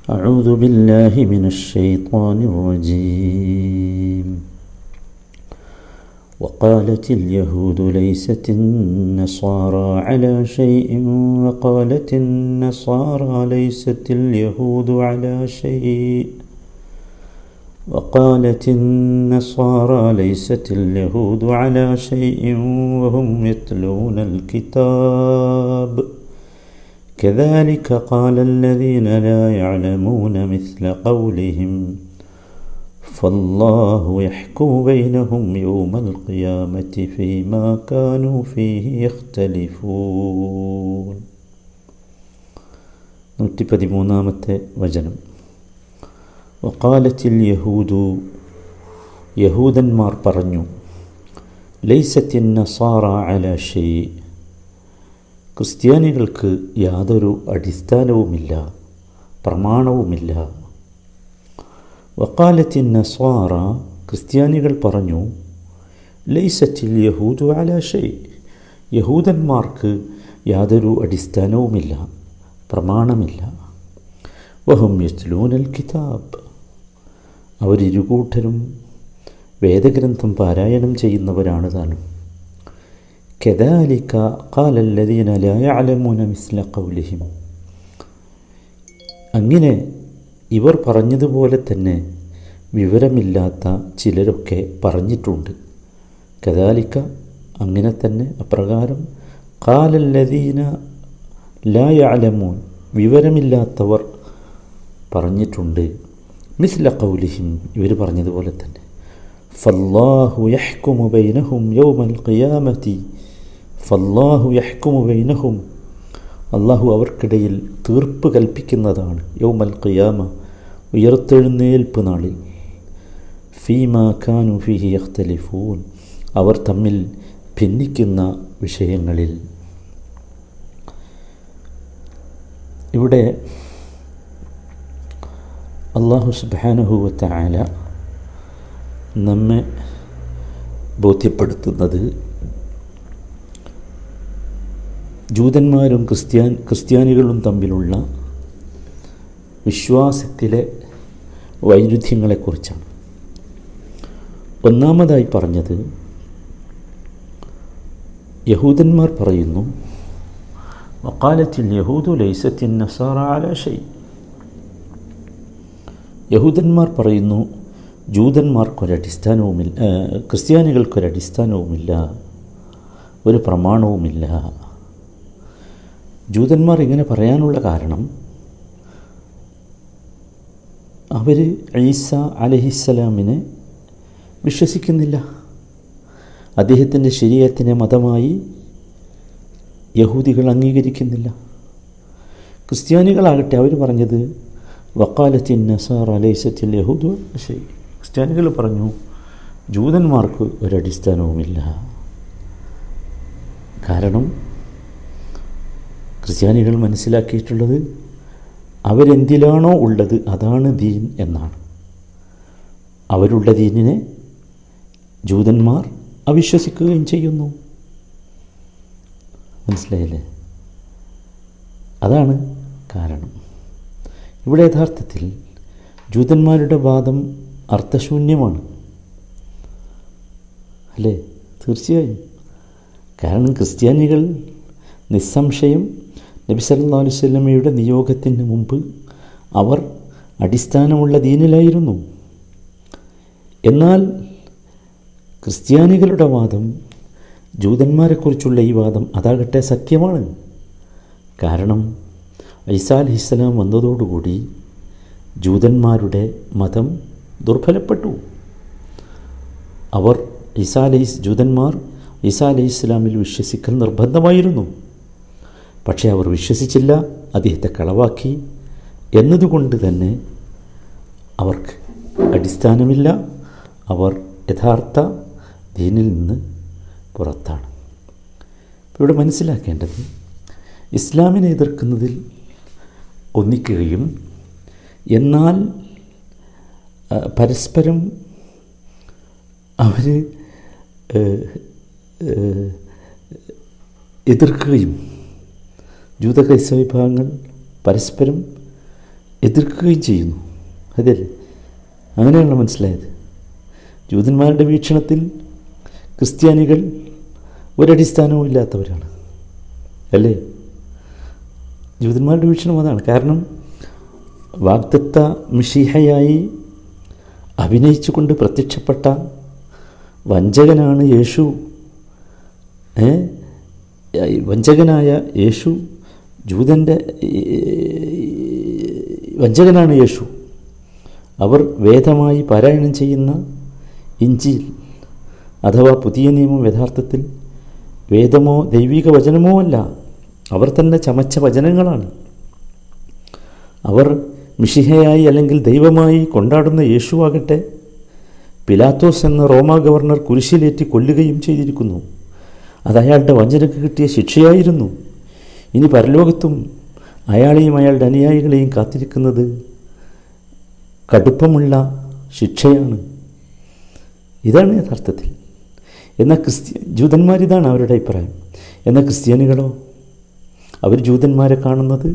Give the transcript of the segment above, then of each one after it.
أعوذ بالله من الشيطان الرجيم وقالت اليهود ليست النصارى على شيء وقالت النصارى ليست اليهود على شيء وقالت النصارى ليست اليهود على شيء وهم يتلون الكتاب كذلك قال الذين لا يعلمون مثل قولهم فالله يحكم بينهم يوم القيامة فيما كانوا فيه يختلفون നൂറ്റി പതിമൂന്നാമത്തെ വചനം വക്കാലത്തിൽ യഹൂദു യഹൂദന്മാർ പറഞ്ഞു ലൈസത്തിൻ നസാറ അല ഷെയ് ക്രിസ്ത്യാനികൾക്ക് യാതൊരു അടിസ്ഥാനവുമില്ല പ്രമാണവുമില്ല വക്കാലത്തിൻ നസ്വാറ ക്രിസ്ത്യാനികൾ പറഞ്ഞു ലൈസറ്റിൽ യഹൂദു അലാഷേ യഹൂദന്മാർക്ക് യാതൊരു അടിസ്ഥാനവുമില്ല പ്രമാണമില്ല വഹും യസ്ലൂനൽ കിതാബ് അവരിരുകൂട്ടരും വേദഗ്രന്ഥം പാരായണം ചെയ്യുന്നവരാണ് താനും കദാലിക്ക കാലല്ലദീന ലാ യഅലമൂന മിസ്ല ഖൗലിഹിം അങ്ങനെ ഇവർ പറഞ്ഞതുപോലെ തന്നെ വിവരമില്ലാത്ത ചിലരൊക്കെ പറഞ്ഞിട്ടുണ്ട് കദാലിക്ക അങ്ങനെ തന്നെ അപ്രകാരം കാലല്ലദീന ലാ യഅലമൂൻ വിവരമില്ലാത്തവർ പറഞ്ഞിട്ടുണ്ട് മിസ്ല ഖൗലിഹിം ഇവർ പറഞ്ഞതുപോലെ തന്നെ ഫല്ലാഹു യഹ്കുമു ബൈനഹും യൗമൽ ഖിയാമത്തി ഫല്ലാഹു യഹ്കുമു ബൈനഹും അള്ളാഹു അവർക്കിടയിൽ തീർപ്പ് കൽപ്പിക്കുന്നതാണ് യൗമൽ ഖിയാമ ഉയർത്തെഴുന്നേൽപ്പ് നാളിൽ ഫീമ ഖാനു ഫിഹി യഖ്തലിഫൂൻ അവർ തമ്മിൽ ഭിന്നിക്കുന്ന വിഷയങ്ങളിൽ ഇവിടെ അള്ളാഹു സുബാനുഹൂവത്ത ആല നമ്മെ ബോധ്യപ്പെടുത്തുന്നത് ജൂതന്മാരും ക്രിസ്ത്യാൻ ക്രിസ്ത്യാനികളും തമ്മിലുള്ള വിശ്വാസത്തിലെ വൈരുദ്ധ്യങ്ങളെക്കുറിച്ചാണ് ഒന്നാമതായി പറഞ്ഞത് യഹൂദന്മാർ പറയുന്നു വക്കാലത്തിൽ യഹൂദു ലൈസത്തിൻ നസാറ ആലാശൈ യഹൂദന്മാർ പറയുന്നു ജൂതന്മാർക്കൊരടിസ്ഥാനവുമില്ല ക്രിസ്ത്യാനികൾക്കൊരടിസ്ഥാനവുമില്ല ഒരു പ്രമാണവുമില്ല ജൂതന്മാർ ഇങ്ങനെ പറയാനുള്ള കാരണം അവർ ഈസ അലഹിസ്സലാമിനെ വിശ്വസിക്കുന്നില്ല അദ്ദേഹത്തിൻ്റെ ശരീരത്തിനെ മതമായി യഹൂദികൾ അംഗീകരിക്കുന്നില്ല ക്രിസ്ത്യാനികളാകട്ടെ അവർ പറഞ്ഞത് വക്കാലത്തിൻ നസാർ അലൈസത്തിൽ യഹൂദ് ശരി ക്രിസ്ത്യാനികൾ പറഞ്ഞു ജൂതന്മാർക്ക് ഒരടിസ്ഥാനവുമില്ല കാരണം ക്രിസ്ത്യാനികൾ മനസ്സിലാക്കിയിട്ടുള്ളത് അവരെന്തിലാണോ ഉള്ളത് അതാണ് ദീൻ എന്നാണ് അവരുടെ ദീനിനെ ജൂതന്മാർ അവിശ്വസിക്കുകയും ചെയ്യുന്നു മനസ്സിലായില്ലേ അതാണ് കാരണം ഇവിടെ യഥാർത്ഥത്തിൽ ജൂതന്മാരുടെ വാദം അർത്ഥശൂന്യമാണ് അല്ലേ തീർച്ചയായും കാരണം ക്രിസ്ത്യാനികൾ നിസ്സംശയം നബി സല്ലാ അലുസല്ലമ്മയുടെ നിയോഗത്തിന് മുമ്പ് അവർ അടിസ്ഥാനമുള്ള ദീനിലായിരുന്നു എന്നാൽ ക്രിസ്ത്യാനികളുടെ വാദം ജൂതന്മാരെക്കുറിച്ചുള്ള ഈ വാദം അതാകട്ടെ സത്യമാണ് കാരണം ഐസാ അലിസ്ലാം വന്നതോടുകൂടി ജൂതന്മാരുടെ മതം ദുർബലപ്പെട്ടു അവർ ഈസാ അലൈസ് ജൂതന്മാർ ഈസാ അലൈഹി ഇസ്ലാമിൽ വിശ്വസിക്കൽ നിർബന്ധമായിരുന്നു പക്ഷേ അവർ വിശ്വസിച്ചില്ല അദ്ദേഹത്തെ കളവാക്കി എന്നതുകൊണ്ട് തന്നെ അവർക്ക് അടിസ്ഥാനമില്ല അവർ യഥാർത്ഥ ദീനിൽ നിന്ന് പുറത്താണ് ഇവിടെ മനസ്സിലാക്കേണ്ടത് ഇസ്ലാമിനെ എതിർക്കുന്നതിൽ ഒന്നിക്കുകയും എന്നാൽ പരസ്പരം അവർ എതിർക്കുകയും ജൂത ക്രൈസ്തവ വിഭാഗങ്ങൾ പരസ്പരം എതിർക്കുകയും ചെയ്യുന്നു അതല്ലേ അങ്ങനെയാണല്ലോ മനസ്സിലായത് ജൂതന്മാരുടെ വീക്ഷണത്തിൽ ക്രിസ്ത്യാനികൾ ഒരടിസ്ഥാനവും ഇല്ലാത്തവരാണ് അല്ലേ ജൂതന്മാരുടെ വീക്ഷണം അതാണ് കാരണം വാഗ്ദത്ത മിഷിഹയായി അഭിനയിച്ചുകൊണ്ട് പ്രത്യക്ഷപ്പെട്ട വഞ്ചകനാണ് യേശു ഏ വഞ്ചകനായ യേശു ജൂതൻ്റെ വഞ്ചകനാണ് യേശു അവർ വേദമായി പാരായണം ചെയ്യുന്ന ഇഞ്ചിൽ അഥവാ പുതിയ നിയമം യഥാർത്ഥത്തിൽ വേദമോ ദൈവിക വചനമോ അല്ല അവർ തന്നെ ചമച്ച വചനങ്ങളാണ് അവർ മിഷിഹയായി അല്ലെങ്കിൽ ദൈവമായി കൊണ്ടാടുന്ന യേശുവാകട്ടെ പിലാത്തോസ് എന്ന റോമ ഗവർണർ കുരിശിലേറ്റി കൊല്ലുകയും ചെയ്തിരിക്കുന്നു അത് അയാളുടെ വഞ്ചനക്ക് കിട്ടിയ ശിക്ഷയായിരുന്നു ഇനി പരലോകത്തും അയാളെയും അയാളുടെ അനുയായികളെയും കാത്തിരിക്കുന്നത് കടുപ്പമുള്ള ശിക്ഷയാണ് ഇതാണ് യഥാർത്ഥത്തിൽ എന്നാൽ ക്രിസ്ത്യ ജൂതന്മാരിതാണ് അവരുടെ അഭിപ്രായം എന്നാൽ ക്രിസ്ത്യാനികളോ അവർ ജൂതന്മാരെ കാണുന്നത്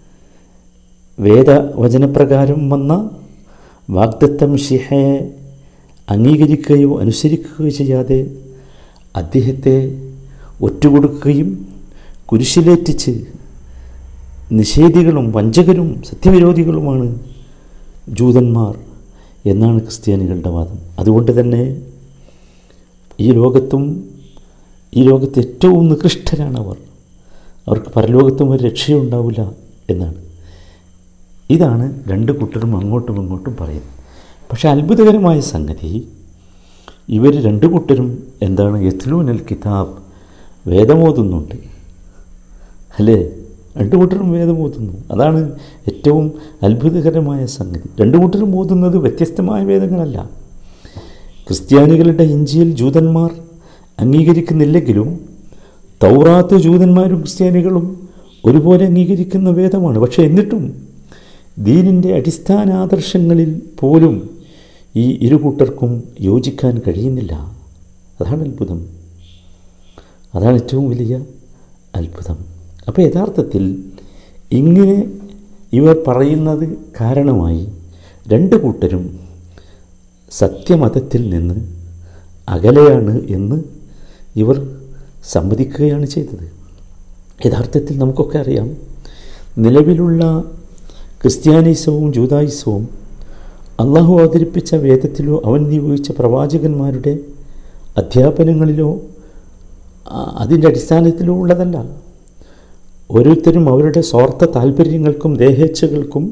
വേദവചനപ്രകാരം വന്ന വാഗ്ദത്തം ഷിഹയെ അംഗീകരിക്കുകയോ അനുസരിക്കുകയോ ചെയ്യാതെ അദ്ദേഹത്തെ ഒറ്റുകൊടുക്കുകയും കുരിശിലേറ്റിച്ച് നിഷേധികളും വഞ്ചകരും സത്യവിരോധികളുമാണ് ജൂതന്മാർ എന്നാണ് ക്രിസ്ത്യാനികളുടെ വാദം അതുകൊണ്ട് തന്നെ ഈ ലോകത്തും ഈ ലോകത്ത് ഏറ്റവും നികൃഷ്ടരാണ് അവർ അവർക്ക് പരലോകത്തും ഒരു രക്ഷയുണ്ടാവില്ല എന്നാണ് ഇതാണ് രണ്ട് കൂട്ടരും അങ്ങോട്ടും ഇങ്ങോട്ടും പറയുന്നത് പക്ഷേ അത്ഭുതകരമായ സംഗതി ഇവർ രണ്ട് കൂട്ടരും എന്താണ് യത്ലൂനൽ കിതാബ് വേദമോതുന്നുണ്ട് അല്ലേ രണ്ട് കൂട്ടരും വേദം ഓതുന്നു അതാണ് ഏറ്റവും അത്ഭുതകരമായ സംഗതി രണ്ട് കൂട്ടരും ഓതുന്നത് വ്യത്യസ്തമായ വേദങ്ങളല്ല ക്രിസ്ത്യാനികളുടെ ഇഞ്ചിയിൽ ജൂതന്മാർ അംഗീകരിക്കുന്നില്ലെങ്കിലും തൗറാത്ത് ജൂതന്മാരും ക്രിസ്ത്യാനികളും ഒരുപോലെ അംഗീകരിക്കുന്ന വേദമാണ് പക്ഷേ എന്നിട്ടും ദീനിൻ്റെ അടിസ്ഥാന ആദർശങ്ങളിൽ പോലും ഈ ഇരു കൂട്ടർക്കും യോജിക്കാൻ കഴിയുന്നില്ല അതാണ് അത്ഭുതം അതാണ് ഏറ്റവും വലിയ അത്ഭുതം അപ്പോൾ യഥാർത്ഥത്തിൽ ഇങ്ങനെ ഇവർ പറയുന്നത് കാരണമായി രണ്ട് കൂട്ടരും സത്യമതത്തിൽ നിന്ന് അകലെയാണ് എന്ന് ഇവർ സമ്മതിക്കുകയാണ് ചെയ്തത് യഥാർത്ഥത്തിൽ നമുക്കൊക്കെ അറിയാം നിലവിലുള്ള ക്രിസ്ത്യാനിസവും ജൂതായുസവും അള്ളാഹു അവതരിപ്പിച്ച വേദത്തിലോ അവൻ നിയോഗിച്ച പ്രവാചകന്മാരുടെ അധ്യാപനങ്ങളിലോ അതിൻ്റെ അടിസ്ഥാനത്തിലോ ഉള്ളതല്ല ഓരോരുത്തരും അവരുടെ സ്വാർത്ഥ താല്പര്യങ്ങൾക്കും ദേഹേച്ഛകൾക്കും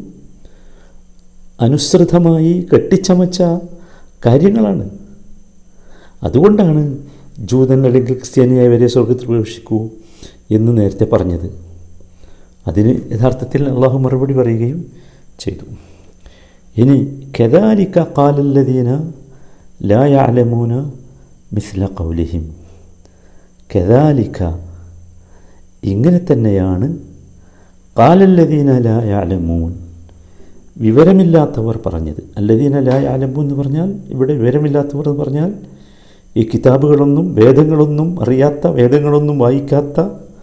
അനുസൃതമായി കെട്ടിച്ചമച്ച കാര്യങ്ങളാണ് അതുകൊണ്ടാണ് ജൂതൻ അല്ലെങ്കിൽ ക്രിസ്ത്യാനിയായവരെ സ്വർഗത്തിൽ പ്രവേശിക്കൂ എന്ന് നേരത്തെ പറഞ്ഞത് അതിന് യഥാർത്ഥത്തിൽ അള്ളാഹു മറുപടി പറയുകയും ചെയ്തു ഇനി കെദാലിക്ക കാലല്ലദീന ലായാലമൂന മിസ്ല കൗലിഹിം കെദാലിക്ക ഇങ്ങനെ തന്നെയാണ് കാലല്ലദീന ലായാലമൂൻ വിവരമില്ലാത്തവർ പറഞ്ഞത് അല്ലദീന ലായാലമൂ എന്ന് പറഞ്ഞാൽ ഇവിടെ വിവരമില്ലാത്തവർ എന്ന് പറഞ്ഞാൽ ഈ കിതാബുകളൊന്നും വേദങ്ങളൊന്നും അറിയാത്ത വേദങ്ങളൊന്നും വായിക്കാത്ത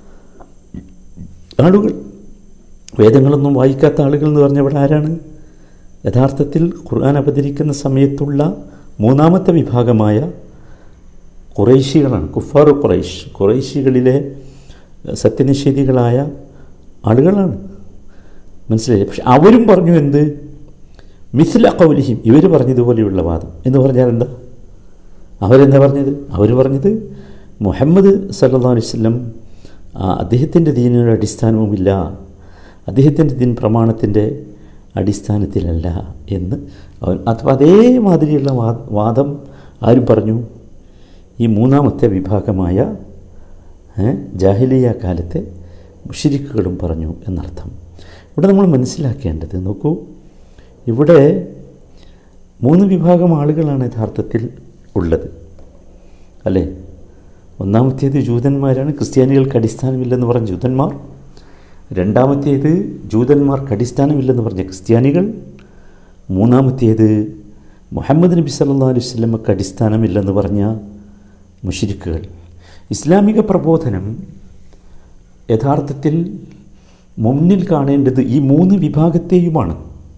ആളുകൾ വേദങ്ങളൊന്നും വായിക്കാത്ത ആളുകൾ എന്ന് പറഞ്ഞാൽ ഇവിടെ ആരാണ് യഥാർത്ഥത്തിൽ ഖുർആൻ അവതരിക്കുന്ന സമയത്തുള്ള മൂന്നാമത്തെ വിഭാഗമായ കുറേശികളാണ് കുഫാറു ഖുറൈഷ് കുറേശികളിലെ സത്യനിഷേധികളായ ആളുകളാണ് മനസ്സിലായി പക്ഷെ അവരും പറഞ്ഞു എന്ത് മിസ്ല കൗലിഹിം ഇവർ പറഞ്ഞതുപോലെയുള്ള വാദം എന്ന് പറഞ്ഞാൽ എന്താ അവരെന്താ പറഞ്ഞത് അവർ പറഞ്ഞത് മുഹമ്മദ് സല്ലാ അലൈവല്ലം അദ്ദേഹത്തിൻ്റെ ദീനിനൊരു അടിസ്ഥാനവുമില്ല അദ്ദേഹത്തിൻ്റെ ദീൻ പ്രമാണത്തിൻ്റെ അടിസ്ഥാനത്തിലല്ല എന്ന് അവൻ അപ്പോൾ അതേമാതിരിയുള്ള വാദം ആരും പറഞ്ഞു ഈ മൂന്നാമത്തെ വിഭാഗമായ ജാഹിലിയ കാലത്തെ മുഷിരിക്കുകളും പറഞ്ഞു എന്നർത്ഥം ഇവിടെ നമ്മൾ മനസ്സിലാക്കേണ്ടത് നോക്കൂ ഇവിടെ മൂന്ന് വിഭാഗം ആളുകളാണ് യഥാർത്ഥത്തിൽ ഉള്ളത് അല്ലേ ഒന്നാമത്തേത് ജൂതന്മാരാണ് ക്രിസ്ത്യാനികൾക്ക് അടിസ്ഥാനമില്ലെന്ന് പറഞ്ഞ ജൂതന്മാർ രണ്ടാമത്തേത് ജൂതന്മാർക്ക് അടിസ്ഥാനമില്ലെന്ന് പറഞ്ഞ ക്രിസ്ത്യാനികൾ മൂന്നാമത്തേത് മുഹമ്മദ് നബി സല്ലാ അലൈഹി സ്വലമക്ക് അടിസ്ഥാനമില്ലെന്ന് പറഞ്ഞ മുഷിരിക്കുകൾ ഇസ്ലാമിക പ്രബോധനം യഥാർത്ഥത്തിൽ മുന്നിൽ കാണേണ്ടത് ഈ മൂന്ന് വിഭാഗത്തെയുമാണ്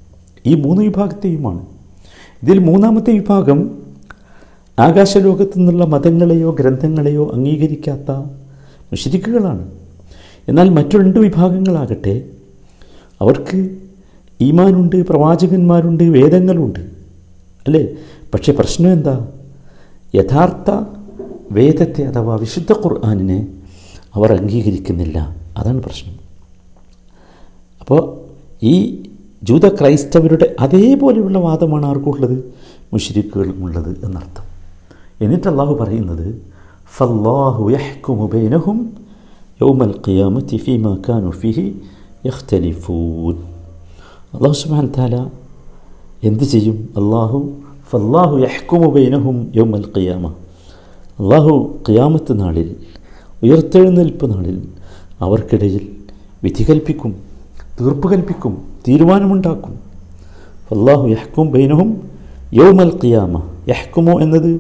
ഈ മൂന്ന് വിഭാഗത്തെയുമാണ് ഇതിൽ മൂന്നാമത്തെ വിഭാഗം ആകാശലോകത്തു നിന്നുള്ള മതങ്ങളെയോ ഗ്രന്ഥങ്ങളെയോ അംഗീകരിക്കാത്ത മുഷരിക്കുകളാണ് എന്നാൽ മറ്റു രണ്ട് വിഭാഗങ്ങളാകട്ടെ അവർക്ക് ഈമാനുണ്ട് പ്രവാചകന്മാരുണ്ട് വേദങ്ങളുണ്ട് അല്ലേ പക്ഷേ പ്രശ്നം എന്താ യഥാർത്ഥ വേദത്തെ അഥവാ വിശുദ്ധ ഖുർആാനിനെ അവർ അംഗീകരിക്കുന്നില്ല അതാണ് പ്രശ്നം അപ്പോൾ ഈ ജൂത ക്രൈസ്തവരുടെ അതേപോലെയുള്ള വാദമാണ് ആർക്കുള്ളത് മുഷരിക്കുകളുമുള്ളത് എന്നർത്ഥം എന്നിട്ട് അള്ളാഹു പറയുന്നത് ഫല്ലാഹു യഹ്കുമു ബൈനഹും യൗമൽ ഖിയാമത്തി ഫീമാ കാനു ഫിഹി യഖ്തലിഫൂൻ അള്ളാഹു സുബ്ഹാൻ താല എന്ത് ചെയ്യും അള്ളാഹു ഫല്ലാഹു യഹ്കുമു ബൈനഹും യൗമൽ ഖിയാമ അള്ളാഹു ഖിയാമത്ത് നാളിൽ ഉയർത്തെഴുന്നേൽപ്പ് നാളിൽ അവർക്കിടയിൽ വിധി കൽപ്പിക്കും തീർപ്പ് കൽപ്പിക്കും തീരുമാനമുണ്ടാക്കും അള്ളാഹു യഹ്ക്കും ബൈനഹും യൗമൽ ഖിയാമ യഹ്ക്കുമോ എന്നത്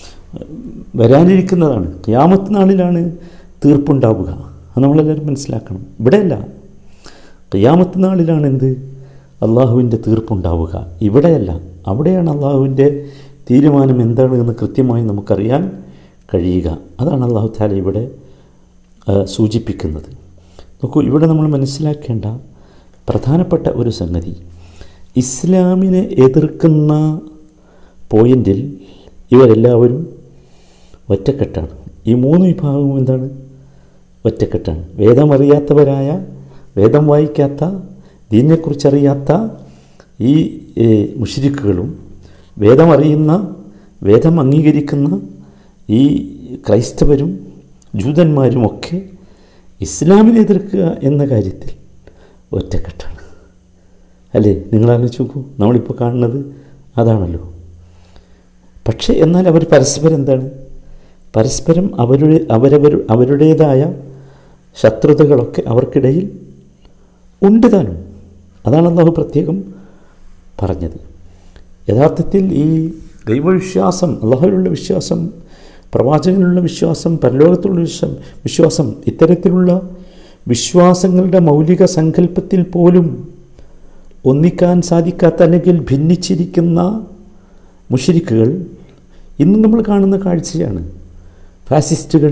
വരാനിരിക്കുന്നതാണ് ഖിയാമത്ത് നാളിലാണ് തീർപ്പുണ്ടാവുക അത് നമ്മളെല്ലാവരും മനസ്സിലാക്കണം ഇവിടെയല്ല ഖിയാമത്ത് നാളിലാണ് എന്ത് അള്ളാഹുവിൻ്റെ തീർപ്പുണ്ടാവുക ഇവിടെയല്ല അവിടെയാണ് അള്ളാഹുവിൻ്റെ തീരുമാനം എന്താണ് എന്ന് കൃത്യമായി നമുക്കറിയാൻ കഴിയുക അതാണ് അള്ളാഹു താല ഇവിടെ സൂചിപ്പിക്കുന്നത് നോക്കൂ ഇവിടെ നമ്മൾ മനസ്സിലാക്കേണ്ട പ്രധാനപ്പെട്ട ഒരു സംഗതി ഇസ്ലാമിനെ എതിർക്കുന്ന പോയിന്റിൽ ഇവരെല്ലാവരും ഒറ്റക്കെട്ടാണ് ഈ മൂന്ന് വിഭാഗവും എന്താണ് ഒറ്റക്കെട്ടാണ് വേദം അറിയാത്തവരായ വേദം വായിക്കാത്ത ദീനിനെക്കുറിച്ചറിയാത്ത ഈ മുഷിരിക്കുകളും വേദം അറിയുന്ന വേദം അംഗീകരിക്കുന്ന ഈ ക്രൈസ്തവരും ജൂതന്മാരുമൊക്കെ ഇസ്ലാമിനെ എതിർക്കുക എന്ന കാര്യത്തിൽ ഒറ്റക്കെട്ടാണ് അല്ലേ നിങ്ങൾ ആലോചിച്ച് നോക്കൂ നമ്മളിപ്പോൾ കാണുന്നത് അതാണല്ലോ പക്ഷേ എന്നാൽ അവർ പരസ്പരം എന്താണ് പരസ്പരം അവരുടെ അവരവർ അവരുടേതായ ശത്രുതകളൊക്കെ അവർക്കിടയിൽ ഉണ്ട് താനും അതാണ് അള്ളാഹു പ്രത്യേകം പറഞ്ഞത് യഥാർത്ഥത്തിൽ ഈ ദൈവവിശ്വാസം അള്ളാഹുവിലുള്ള വിശ്വാസം പ്രവാചകനുള്ള വിശ്വാസം പരലോകത്തുള്ള വിശ്വാസം വിശ്വാസം ഇത്തരത്തിലുള്ള വിശ്വാസങ്ങളുടെ മൗലിക സങ്കല്പത്തിൽ പോലും ഒന്നിക്കാൻ സാധിക്കാത്ത അല്ലെങ്കിൽ ഭിന്നിച്ചിരിക്കുന്ന മുഷരിക്കുകൾ ഇന്ന് നമ്മൾ കാണുന്ന കാഴ്ചയാണ് ഫാസിസ്റ്റുകൾ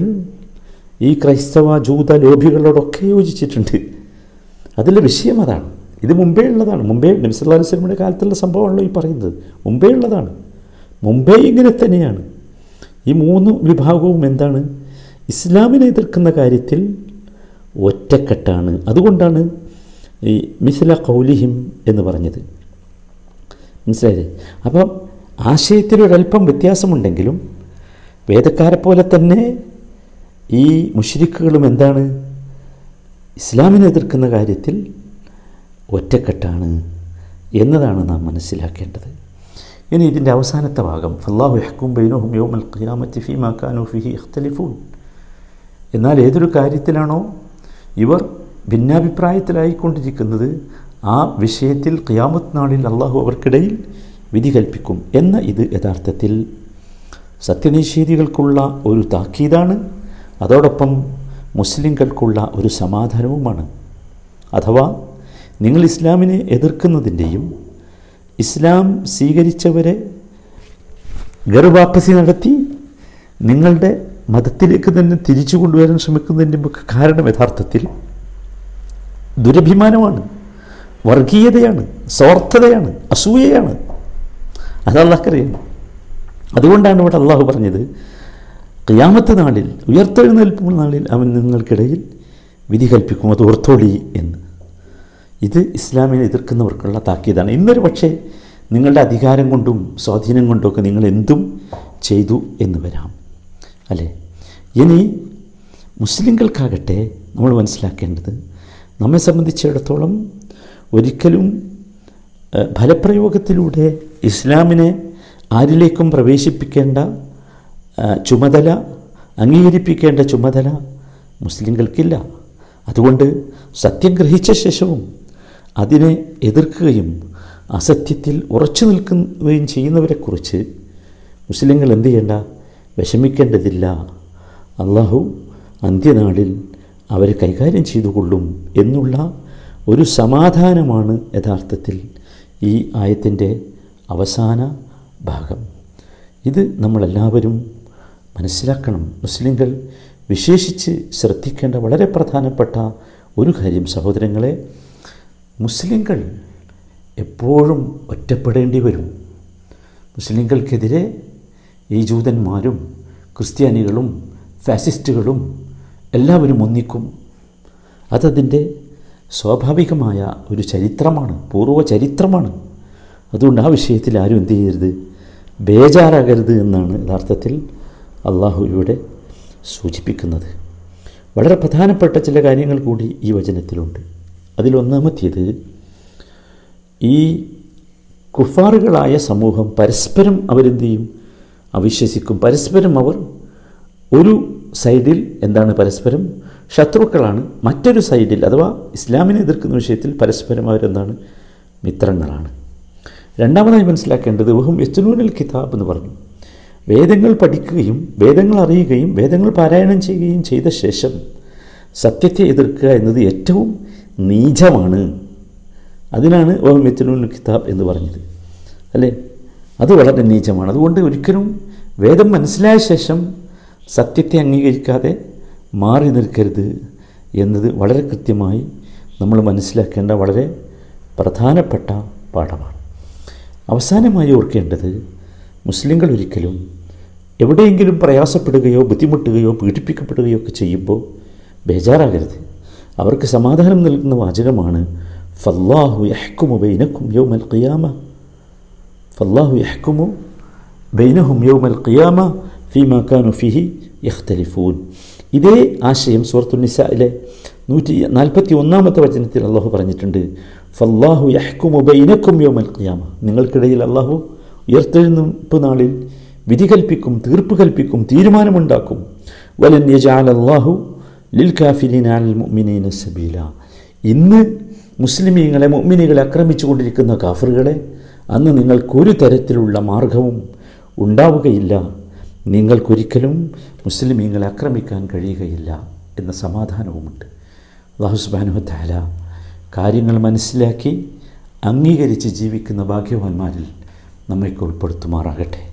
ഈ ക്രൈസ്തവ ജൂത ലോബികളോടൊക്കെ യോജിച്ചിട്ടുണ്ട് അതിലെ വിഷയം അതാണ് ഇത് മുമ്പേ ഉള്ളതാണ് മുമ്പേ നബിസല്ലാ വസ്ലമിയുടെ കാലത്തുള്ള സംഭവമാണല്ലോ ഈ പറയുന്നത് മുമ്പേ ഉള്ളതാണ് മുമ്പേ ഇങ്ങനെ തന്നെയാണ് ഈ മൂന്ന് വിഭാഗവും എന്താണ് ഇസ്ലാമിനെ എതിർക്കുന്ന കാര്യത്തിൽ ഒറ്റക്കെട്ടാണ് അതുകൊണ്ടാണ് ഈ മിസ്ല കൗലിഹിം എന്ന് പറഞ്ഞത് മനസ്സിലായില്ലേ അപ്പം ആശയത്തിലൊരല്പം വ്യത്യാസമുണ്ടെങ്കിലും വേദക്കാരെ പോലെ തന്നെ ഈ മുഷരിക്കുകളും എന്താണ് ഇസ്ലാമിനെ എതിർക്കുന്ന കാര്യത്തിൽ ഒറ്റക്കെട്ടാണ് എന്നതാണ് നാം മനസ്സിലാക്കേണ്ടത് ഇനി ഇതിൻ്റെ അവസാനത്തെ ഭാഗം ഫല്ലാഹു ഹക്കും ബൈനോഹും യോമൽ ഖിയാമത്തി ഫി മാക്കാനു ഫിഹി ഇഖ്തലിഫൂൻ എന്നാൽ ഏതൊരു കാര്യത്തിലാണോ ഇവർ ഭിന്നാഭിപ്രായത്തിലായിക്കൊണ്ടിരിക്കുന്നത് ആ വിഷയത്തിൽ ഖിയാമത്ത് നാളിൽ അള്ളാഹു അവർക്കിടയിൽ വിധി കൽപ്പിക്കും എന്ന ഇത് യഥാർത്ഥത്തിൽ സത്യനിഷേധികൾക്കുള്ള ഒരു താക്കീതാണ് അതോടൊപ്പം മുസ്ലിങ്ങൾക്കുള്ള ഒരു സമാധാനവുമാണ് അഥവാ നിങ്ങൾ ഇസ്ലാമിനെ എതിർക്കുന്നതിൻ്റെയും ഇസ്ലാം സ്വീകരിച്ചവരെ ഗർവാപ്പസി നടത്തി നിങ്ങളുടെ മതത്തിലേക്ക് തന്നെ തിരിച്ചു കൊണ്ടുവരാൻ ശ്രമിക്കുന്നതിൻ്റെയും ഒക്കെ കാരണം യഥാർത്ഥത്തിൽ ദുരഭിമാനമാണ് വർഗീയതയാണ് സ്വാർത്ഥതയാണ് അസൂയയാണ് അത് അള്ളാഹ്ക്കറിയാം അതുകൊണ്ടാണ് ഇവിടെ അള്ളാഹു പറഞ്ഞത് ഖിയാമത്ത് നാളിൽ ഉയർത്തെഴുന്നേൽപ്പ് നാളിൽ അവൻ നിങ്ങൾക്കിടയിൽ വിധി കൽപ്പിക്കും അത് ഓർത്തോളി എന്ന് ഇത് ഇസ്ലാമിനെ എതിർക്കുന്നവർക്കുള്ള താക്കീതാണ് ഇന്നൊരു പക്ഷേ നിങ്ങളുടെ അധികാരം കൊണ്ടും സ്വാധീനം കൊണ്ടുമൊക്കെ നിങ്ങൾ എന്തും ചെയ്തു എന്ന് വരാം അല്ലേ ഇനി മുസ്ലിങ്ങൾക്കാകട്ടെ നമ്മൾ മനസ്സിലാക്കേണ്ടത് നമ്മെ സംബന്ധിച്ചിടത്തോളം ഒരിക്കലും ഫലപ്രയോഗത്തിലൂടെ ഇസ്ലാമിനെ ആരിലേക്കും പ്രവേശിപ്പിക്കേണ്ട ചുമതല അംഗീകരിപ്പിക്കേണ്ട ചുമതല മുസ്ലിങ്ങൾക്കില്ല അതുകൊണ്ട് സത്യം ഗ്രഹിച്ച ശേഷവും അതിനെ എതിർക്കുകയും അസത്യത്തിൽ ഉറച്ചു നിൽക്കുകയും ചെയ്യുന്നവരെക്കുറിച്ച് മുസ്ലിങ്ങൾ എന്ത് ചെയ്യേണ്ട വിഷമിക്കേണ്ടതില്ല അള്ളാഹു അന്ത്യനാളിൽ അവരെ കൈകാര്യം ചെയ്തുകൊള്ളും എന്നുള്ള ഒരു സമാധാനമാണ് യഥാർത്ഥത്തിൽ ഈ ആയത്തിൻ്റെ അവസാന ഭാഗം ഇത് നമ്മളെല്ലാവരും മനസ്സിലാക്കണം മുസ്ലിങ്ങൾ വിശേഷിച്ച് ശ്രദ്ധിക്കേണ്ട വളരെ പ്രധാനപ്പെട്ട ഒരു കാര്യം സഹോദരങ്ങളെ മുസ്ലിങ്ങൾ എപ്പോഴും ഒറ്റപ്പെടേണ്ടി വരും മുസ്ലിങ്ങൾക്കെതിരെ ഈ ജൂതന്മാരും ക്രിസ്ത്യാനികളും ഫാസിസ്റ്റുകളും എല്ലാവരും ഒന്നിക്കും അതതിൻ്റെ സ്വാഭാവികമായ ഒരു ചരിത്രമാണ് പൂർവ്വ ചരിത്രമാണ് അതുകൊണ്ട് ആ വിഷയത്തിൽ ആരും എന്ത് ചെയ്യരുത് ബേജാറാകരുത് എന്നാണ് യഥാർത്ഥത്തിൽ അള്ളാഹു ഇവിടെ സൂചിപ്പിക്കുന്നത് വളരെ പ്രധാനപ്പെട്ട ചില കാര്യങ്ങൾ കൂടി ഈ വചനത്തിലുണ്ട് അതിലൊന്നാമത്തേത് ഈ കുഫാറുകളായ സമൂഹം പരസ്പരം അവരെന്ത് ചെയ്യും അവിശ്വസിക്കും പരസ്പരം അവർ ഒരു സൈഡിൽ എന്താണ് പരസ്പരം ശത്രുക്കളാണ് മറ്റൊരു സൈഡിൽ അഥവാ ഇസ്ലാമിനെ എതിർക്കുന്ന വിഷയത്തിൽ പരസ്പരം അവരെന്താണ് മിത്രങ്ങളാണ് രണ്ടാമതായി മനസ്സിലാക്കേണ്ടത് വഹും യസ്തുനൂനൽ കിതാബ് എന്ന് പറഞ്ഞു വേദങ്ങൾ പഠിക്കുകയും വേദങ്ങൾ അറിയുകയും വേദങ്ങൾ പാരായണം ചെയ്യുകയും ചെയ്ത ശേഷം സത്യത്തെ എതിർക്കുക എന്നത് ഏറ്റവും നീചമാണ് അതിനാണ് വഹും യസ്തുനൂനൽ കിതാബ് എന്ന് പറഞ്ഞത് അല്ലേ അത് വളരെ നീചമാണ് അതുകൊണ്ട് ഒരിക്കലും വേദം മനസ്സിലായ ശേഷം സത്യത്തെ അംഗീകരിക്കാതെ മാറി നിൽക്കരുത് എന്നത് വളരെ കൃത്യമായി നമ്മൾ മനസ്സിലാക്കേണ്ട വളരെ പ്രധാനപ്പെട്ട പാഠമാണ് അവസാനമായി ഓർക്കേണ്ടത് മുസ്ലിങ്ങൾ ഒരിക്കലും എവിടെയെങ്കിലും പ്രയാസപ്പെടുകയോ ബുദ്ധിമുട്ടുകയോ പീഡിപ്പിക്കപ്പെടുകയോ ഒക്കെ ചെയ്യുമ്പോൾ ബേജാറാകരുത് അവർക്ക് സമാധാനം നൽകുന്ന വാചകമാണ് ഫല്ലാഹു യഹ്കുമു ബൈനക്കും യൗമൽ ഖിയാമ ഫല്ലാഹു യഹ്കുമു ബൈനഹും യൗമൽ ഖിയാമ ഫീമാ കാനു ഫിഹി യഖ്തലിഫൂൻ ഇതേ ആശയം സൂറത്തു നിസയിലെ നൂറ്റി നാൽപ്പത്തി ഒന്നാമത്തെ വചനത്തിൽ അള്ളാഹു പറഞ്ഞിട്ടുണ്ട് ഫല്ലാഹു യഹ്കുമു ബൈനക്കും യൗമൽ ഖിയാമ നിങ്ങൾക്കിടയിൽ അള്ളാഹു ഉയർത്തെഴുന്നേൽപ്പ് നാളിൽ വിധി കൽപ്പിക്കും തീർപ്പ് കൽപ്പിക്കും തീരുമാനമുണ്ടാക്കും വലൻ യജാൽ അള്ളാഹു ലിൽ കാഫിരീന അൽ മുഅ്മിനീന സബീല ഇന്ന് മുസ്ലിമീങ്ങളെ മുഅ്മിനികളെ ആക്രമിച്ചു കൊണ്ടിരിക്കുന്ന കാഫറുകളെ അന്ന് നിങ്ങൾക്കൊരു തരത്തിലുള്ള മാർഗവും ഉണ്ടാവുകയില്ല നിങ്ങൾക്കൊരിക്കലും മുസ്ലിമീങ്ങളെ ആക്രമിക്കാൻ കഴിയുകയില്ല എന്ന സമാധാനവുമുണ്ട് അള്ളാഹു സുബാനു താല കാര്യങ്ങൾ മനസ്സിലാക്കി അംഗീകരിച്ച് ജീവിക്കുന്ന ഭാഗ്യവാന്മാരിൽ നമ്മയ്ക്ക് ഉൾപ്പെടുത്തുമാറാകട്ടെ